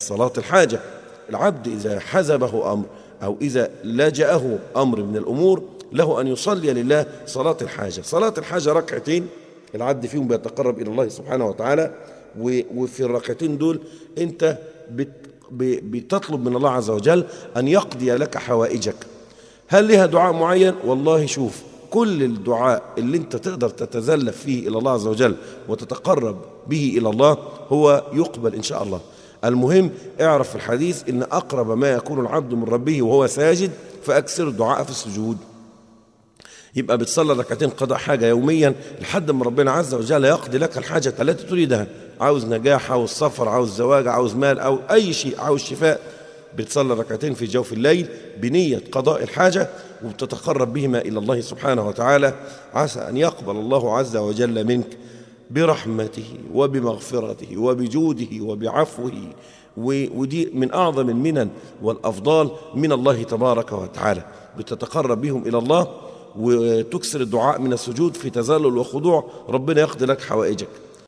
صلاة الحاجة العبد إذا حزبه أمر أو إذا لجأه أمر من الأمور له أن يصلي لله صلاة الحاجة صلاة الحاجة ركعتين العبد فيهم بيتقرب إلى الله سبحانه وتعالى وفي الركعتين دول أنت بتطلب من الله عز وجل أن يقضي لك حوائجك هل لها دعاء معين والله شوف كل الدعاء اللي انت تقدر تتزلف فيه إلى الله عز وجل وتتقرب به إلى الله هو يقبل إن شاء الله المهم اعرف في الحديث إن أقرب ما يكون العبد من ربه وهو ساجد فأكثر الدعاء في السجود يبقى بتصلي ركعتين قضاء حاجة يوميا لحد ما ربنا عز وجل يقضي لك الحاجة التي تريدها عاوز نجاح عاوز سفر عاوز زواج عاوز مال أو أي شيء عاوز شفاء بتصلي ركعتين في جوف الليل بنية قضاء الحاجة وبتتقرب بهما إلى الله سبحانه وتعالى عسى أن يقبل الله عز وجل منك برحمته وبمغفرته وبجوده وبعفوه ودي من أعظم المنن والأفضال من الله تبارك وتعالى بتتقرب بهم إلى الله وتكسر الدعاء من السجود في تذلل وخضوع ربنا يقضي لك حوائجك